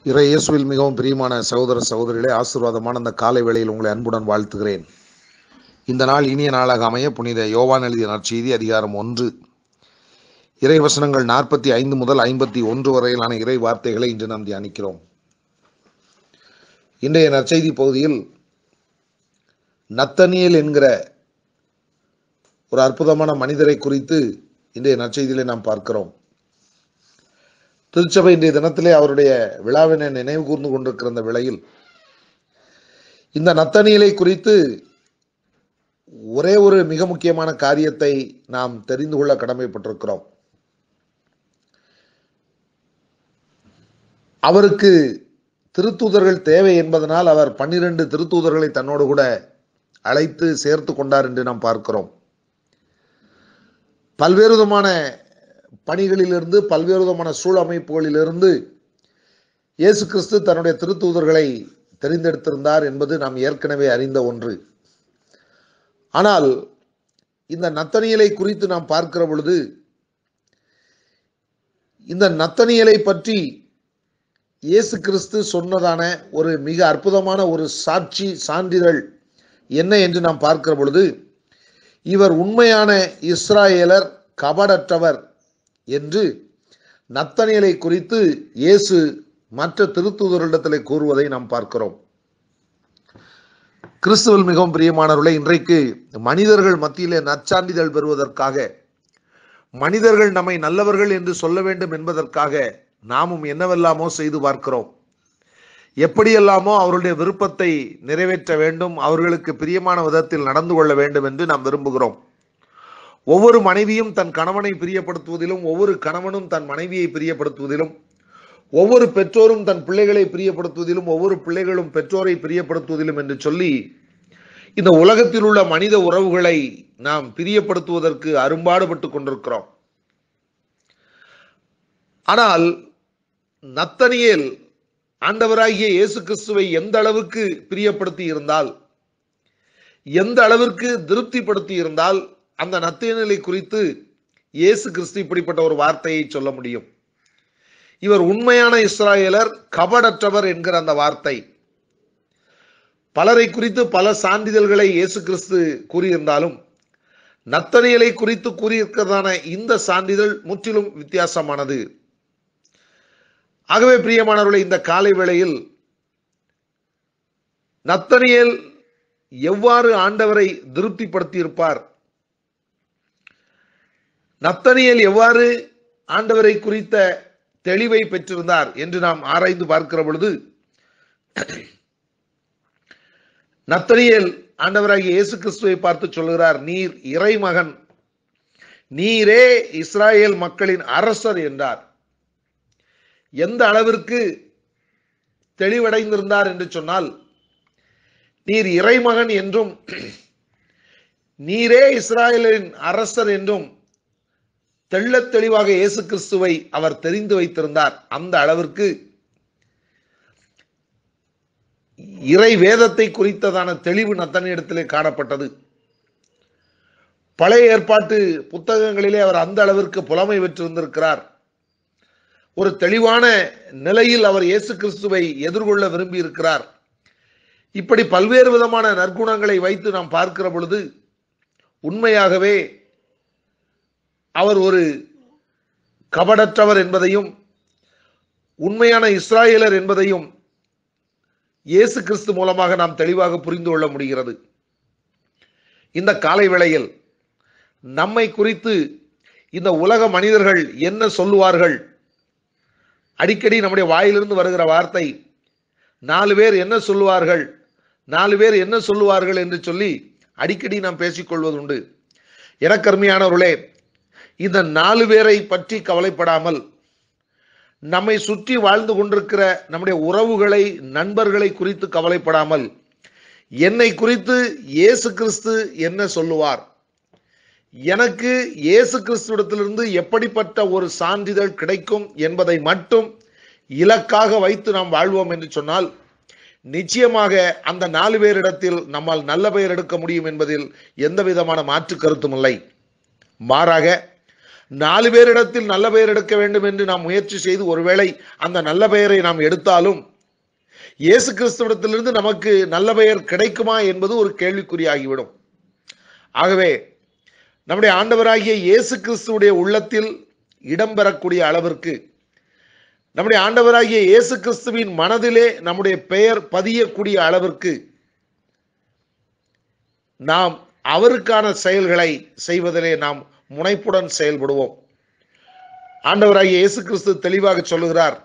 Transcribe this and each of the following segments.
இறை இயேசுவில் மிகவும் பிரியமான சகோதர சகோதரிகளே ஆசீர்வாதமான அந்த காலை வேளையில் உங்களை அன்புடன் வாழ்த்துகிறேன் இந்த நாள் இனிய நாளாக அமைய புனித யோவான் எழுதிய நற்செய்தி அதிகாரம் ஒன்று இறை வசனங்கள் நாற்பத்தி ஐந்து முதல் ஐம்பத்தி ஒன்று வரையிலான இறை வார்த்தைகளை இன்று நாம் தியானிக்கிறோம் இன்றைய நற்செய்தி பகுதியில் நத்தனியல் என்கிற ஒரு அற்புதமான மனிதரை குறித்து இன்றைய நற்செய்தியிலே நாம் பார்க்கிறோம் திருச்சபை இன்றைய தினத்திலே அவருடைய விழாவினை நினைவு கூர்ந்து கொண்டிருக்கிற இந்த விலையில் இந்த நத்தனியலை குறித்து ஒரே ஒரு மிக முக்கியமான காரியத்தை நாம் தெரிந்து கொள்ள கடமைப்பட்டிருக்கிறோம் அவருக்கு திருத்தூதர்கள் தேவை என்பதனால் அவர் பன்னிரண்டு திருத்தூதர்களை தன்னோடு கூட அழைத்து சேர்த்து கொண்டார் என்று நாம் பார்க்கிறோம் பல்வேறு விதமான பணிகளிலிருந்து பல்வேறு விதமான சூழமைப்புகளிலிருந்து இயேசு கிறிஸ்து தன்னுடைய திருத்தூதர்களை தெரிந்தெடுத்திருந்தார் என்பது நாம் ஏற்கனவே அறிந்த ஒன்று ஆனால் இந்த நத்தனியலை குறித்து நாம் பார்க்கிற பொழுது இந்த நத்தனியலை பற்றி இயேசு கிறிஸ்து சொன்னதான ஒரு மிக அற்புதமான ஒரு சாட்சி சான்றிதழ் என்ன என்று நாம் பார்க்கிற பொழுது இவர் உண்மையான இஸ்ராயேலர் கபடற்றவர் என்று நத்தனியலை குறித்து இயேசு மற்ற திருத்தூதரிடத்திலே கூறுவதை நாம் பார்க்கிறோம் கிறிஸ்துவில் மிகவும் பிரியமானவர்களே இன்றைக்கு மனிதர்கள் மத்தியிலே நற்சான்றிதழ் பெறுவதற்காக மனிதர்கள் நம்மை நல்லவர்கள் என்று சொல்ல வேண்டும் என்பதற்காக நாமும் என்னவெல்லாமோ செய்து பார்க்கிறோம் எப்படியெல்லாமோ அவர்களுடைய விருப்பத்தை நிறைவேற்ற வேண்டும் அவர்களுக்கு பிரியமான விதத்தில் நடந்து கொள்ள வேண்டும் என்று நாம் விரும்புகிறோம் ஒவ்வொரு மனைவியும் தன் கணவனை பிரியப்படுத்துவதிலும் ஒவ்வொரு கணவனும் தன் மனைவியை பிரியப்படுத்துவதிலும் ஒவ்வொரு பெற்றோரும் தன் பிள்ளைகளை பிரியப்படுத்துவதிலும் ஒவ்வொரு பிள்ளைகளும் பெற்றோரை பிரியப்படுத்துவதிலும் என்று சொல்லி இந்த உலகத்தில் உள்ள மனித உறவுகளை நாம் பிரியப்படுத்துவதற்கு அரும்பாடுபட்டு கொண்டிருக்கிறோம் ஆனால் நத்தனியேல் ஆண்டவராகிய இயேசு கிறிஸ்துவை எந்த அளவுக்கு பிரியப்படுத்தி இருந்தால் எந்த அளவிற்கு திருப்திப்படுத்தி இருந்தால் அந்த நத்தியநிலை குறித்து இயேசு கிறிஸ்து இப்படிப்பட்ட ஒரு வார்த்தையை சொல்ல முடியும் இவர் உண்மையான இஸ்ராயலர் கபடற்றவர் என்கிற அந்த வார்த்தை பலரை குறித்து பல சான்றிதழ்களை இயேசு கிறிஸ்து கூறியிருந்தாலும் நத்தனியலை குறித்து கூறியிருக்கிறதான இந்த சான்றிதழ் முற்றிலும் வித்தியாசமானது ஆகவே பிரியமானவர்களை இந்த காலை வேளையில் நத்தனியல் எவ்வாறு ஆண்டவரை திருப்திப்படுத்தி இருப்பார் நத்தனியல் எவ்வாறு ஆண்டவரை குறித்த தெளிவை பெற்றிருந்தார் என்று நாம் ஆராய்ந்து பார்க்கிற பொழுது நத்தனியல் ஆண்டவராகிய இயேசு கிறிஸ்துவை பார்த்து சொல்கிறார் நீர் இறைமகன் நீரே இஸ்ராயேல் மக்களின் அரசர் என்றார் எந்த அளவிற்கு தெளிவடைந்திருந்தார் என்று சொன்னால் நீர் இறைமகன் என்றும் நீரே இஸ்ராயலின் அரசர் என்றும் தெள்ளத் தெளிவாக இயேசு கிறிஸ்துவை அவர் தெரிந்து வைத்திருந்தார் அந்த அளவிற்கு இறை வேதத்தை குறித்ததான தெளிவு நத்தனிடத்திலே காணப்பட்டது பழைய ஏற்பாட்டு புத்தகங்களிலே அவர் அந்த அளவிற்கு புலமை பெற்றிருந்திருக்கிறார் ஒரு தெளிவான நிலையில் அவர் இயேசு கிறிஸ்துவை எதிர்கொள்ள விரும்பி இருக்கிறார் இப்படி பல்வேறு விதமான நற்குணங்களை வைத்து நாம் பார்க்கிற பொழுது உண்மையாகவே அவர் ஒரு கபடற்றவர் என்பதையும் உண்மையான இஸ்ராயலர் என்பதையும் இயேசு கிறிஸ்து மூலமாக நாம் தெளிவாக புரிந்து கொள்ள முடிகிறது இந்த காலை வேளையில் நம்மை குறித்து இந்த உலக மனிதர்கள் என்ன சொல்லுவார்கள் அடிக்கடி நம்முடைய வாயிலிருந்து வருகிற வார்த்தை நாலு பேர் என்ன சொல்லுவார்கள் நாலு பேர் என்ன சொல்லுவார்கள் என்று சொல்லி அடிக்கடி நாம் பேசிக்கொள்வது உண்டு எனக்கருமையானவர்களே இந்த நாலு பேரை பற்றி கவலைப்படாமல் நம்மை சுற்றி வாழ்ந்து கொண்டிருக்கிற நம்முடைய உறவுகளை நண்பர்களை குறித்து கவலைப்படாமல் என்னை குறித்து இயேசு கிறிஸ்து என்ன சொல்லுவார் எனக்கு இயேசு கிறிஸ்துவிடத்திலிருந்து எப்படிப்பட்ட ஒரு சான்றிதழ் கிடைக்கும் என்பதை மட்டும் இலக்காக வைத்து நாம் வாழ்வோம் என்று சொன்னால் நிச்சயமாக அந்த நாலு பேரிடத்தில் நம்மால் நல்ல பெயர் எடுக்க முடியும் என்பதில் எந்த விதமான மாற்று கருத்தும் இல்லை மாறாக நாலு பேரிடத்தில் நல்ல பெயர் எடுக்க வேண்டும் என்று நாம் முயற்சி செய்து ஒருவேளை அந்த நல்ல பெயரை நாம் எடுத்தாலும் இயேசு கிறிஸ்துவிடத்திலிருந்து நமக்கு நல்ல பெயர் கிடைக்குமா என்பது ஒரு கேள்விக்குறியாகிவிடும் ஆகவே நம்முடைய ஆண்டவராகிய இயேசு கிறிஸ்துவுடைய உள்ளத்தில் இடம்பெறக்கூடிய அளவிற்கு நம்முடைய ஆண்டவராகிய இயேசு கிறிஸ்துவின் மனதிலே நம்முடைய பெயர் பதியக்கூடிய அளவிற்கு நாம் அவருக்கான செயல்களை செய்வதிலே நாம் முனைப்புடன் செயல்படுவோம் ஆண்டவராகிய இயேசு கிறிஸ்து தெளிவாக சொல்லுகிறார்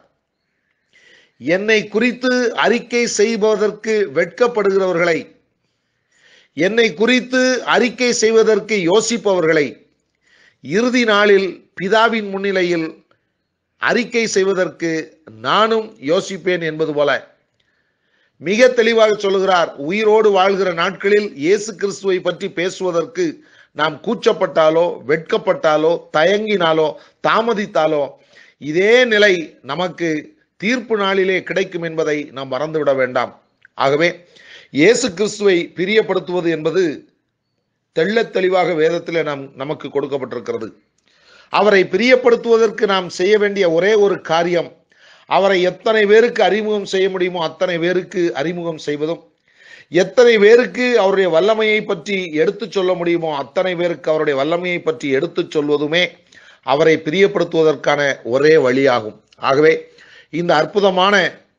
என்னை குறித்து அறிக்கை செய்வதற்கு வெட்கப்படுகிறவர்களை என்னை குறித்து அறிக்கை செய்வதற்கு யோசிப்பவர்களை இறுதி நாளில் பிதாவின் முன்னிலையில் அறிக்கை செய்வதற்கு நானும் யோசிப்பேன் என்பது போல மிக தெளிவாக சொல்லுகிறார் உயிரோடு வாழ்கிற நாட்களில் இயேசு கிறிஸ்துவை பற்றி பேசுவதற்கு நாம் கூச்சப்பட்டாலோ வெட்கப்பட்டாலோ தயங்கினாலோ தாமதித்தாலோ இதே நிலை நமக்கு தீர்ப்பு நாளிலே கிடைக்கும் என்பதை நாம் மறந்துவிட வேண்டாம் ஆகவே இயேசு கிறிஸ்துவை பிரியப்படுத்துவது என்பது தெள்ளத் தெளிவாக வேதத்தில் நாம் நமக்கு கொடுக்கப்பட்டிருக்கிறது அவரை பிரியப்படுத்துவதற்கு நாம் செய்ய வேண்டிய ஒரே ஒரு காரியம் அவரை எத்தனை பேருக்கு அறிமுகம் செய்ய முடியுமோ அத்தனை பேருக்கு அறிமுகம் செய்வதும் எத்தனை பேருக்கு அவருடைய வல்லமையை பற்றி எடுத்து சொல்ல முடியுமோ அத்தனை பேருக்கு அவருடைய வல்லமையை பற்றி எடுத்து சொல்வதுமே அவரை பிரியப்படுத்துவதற்கான ஒரே வழியாகும் ஆகவே இந்த அற்புதமான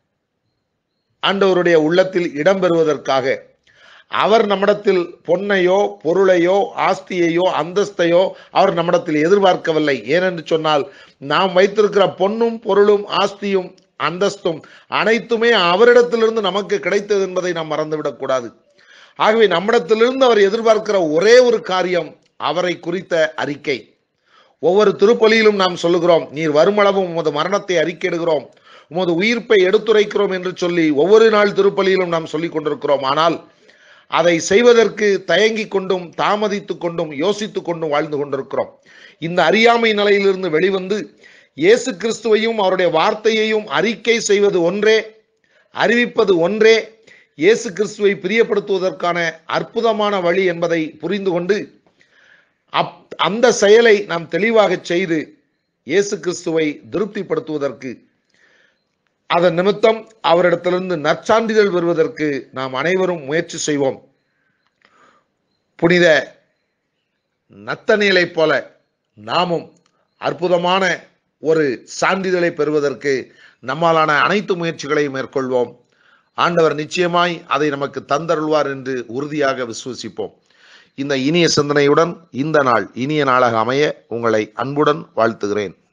ஆண்டவருடைய உள்ளத்தில் இடம்பெறுவதற்காக அவர் நம்மிடத்தில் பொன்னையோ பொருளையோ ஆஸ்தியையோ அந்தஸ்தையோ அவர் நம்மிடத்தில் எதிர்பார்க்கவில்லை ஏனென்று சொன்னால் நாம் வைத்திருக்கிற பொன்னும் பொருளும் ஆஸ்தியும் அந்தஸ்தும் அனைத்துமே அவரிடத்திலிருந்து நமக்கு கிடைத்தது என்பதை நாம் மறந்துவிடக் கூடாது ஆகவே நம்மிடத்திலிருந்து அவர் எதிர்பார்க்கிற ஒரே ஒரு காரியம் அவரை குறித்த அறிக்கை ஒவ்வொரு திருப்பலியிலும் நாம் சொல்லுகிறோம் நீர் வருமளவும் உமது மரணத்தை அறிக்கையிடுகிறோம் உமது உயிர்ப்பை எடுத்துரைக்கிறோம் என்று சொல்லி ஒவ்வொரு நாள் திருப்பலியிலும் நாம் சொல்லிக் கொண்டிருக்கிறோம் ஆனால் அதை செய்வதற்கு தயங்கி கொண்டும் தாமதித்துக் கொண்டும் யோசித்துக் கொண்டும் வாழ்ந்து கொண்டிருக்கிறோம் இந்த அறியாமை நிலையிலிருந்து வெளிவந்து இயேசு கிறிஸ்துவையும் அவருடைய வார்த்தையையும் அறிக்கை செய்வது ஒன்றே அறிவிப்பது ஒன்றே இயேசு கிறிஸ்துவை பிரியப்படுத்துவதற்கான அற்புதமான வழி என்பதை புரிந்து கொண்டு அப் அந்த செயலை நாம் தெளிவாக செய்து இயேசு கிறிஸ்துவை திருப்திப்படுத்துவதற்கு அதன் நிமித்தம் அவரிடத்திலிருந்து நற்சான்றிதழ் பெறுவதற்கு நாம் அனைவரும் முயற்சி செய்வோம் புனித நத்தனியலை போல நாமும் அற்புதமான ஒரு சான்றிதழை பெறுவதற்கு நம்மாலான அனைத்து முயற்சிகளையும் மேற்கொள்வோம் ஆண்டவர் நிச்சயமாய் அதை நமக்கு தந்தருள்வார் என்று உறுதியாக விசுவசிப்போம் இந்த இனிய சிந்தனையுடன் இந்த நாள் இனிய நாளாக அமைய உங்களை அன்புடன் வாழ்த்துகிறேன்